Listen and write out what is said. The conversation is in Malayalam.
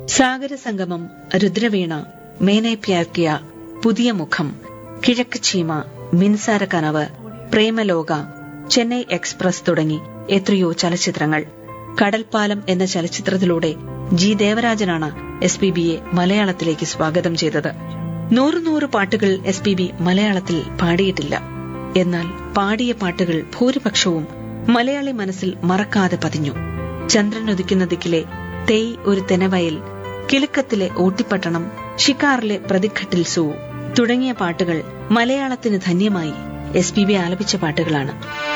സാഗരസംഗമം രുദ്രവീണ മേനെ പ്യാർക്കിയ പുതിയ മുഖം കിഴക്ക് ചീമ മിൻസാര കനവ് പ്രേമലോക ചെന്നൈ എക്സ്പ്രസ് തുടങ്ങി എത്രയോ ചലച്ചിത്രങ്ങൾ കടൽപ്പാലം എന്ന ചലച്ചിത്രത്തിലൂടെ ജി ദേവരാജനാണ് എസ് പി ബിയെ മലയാളത്തിലേക്ക് സ്വാഗതം ചെയ്തത് നൂറ് നൂറ് പാട്ടുകൾ എസ് പി ബി മലയാളത്തിൽ പാടിയിട്ടില്ല എന്നാൽ പാടിയ പാട്ടുകൾ ഭൂരിപക്ഷവും മലയാളി മനസ്സിൽ മറക്കാതെ പതിഞ്ഞു ചന്ദ്രനുദിക്കുന്ന ദിക്കിലെ തെയ് ഒരു തെനവയൽ കിലുക്കത്തിലെ ഊട്ടിപ്പട്ടണം ഷിക്കാറിലെ പ്രതിഘട്ടിൽ സൂ തുടങ്ങിയ പാട്ടുകൾ മലയാളത്തിന് ധന്യമായി എസ് പി ബി ആലപിച്ച പാട്ടുകളാണ്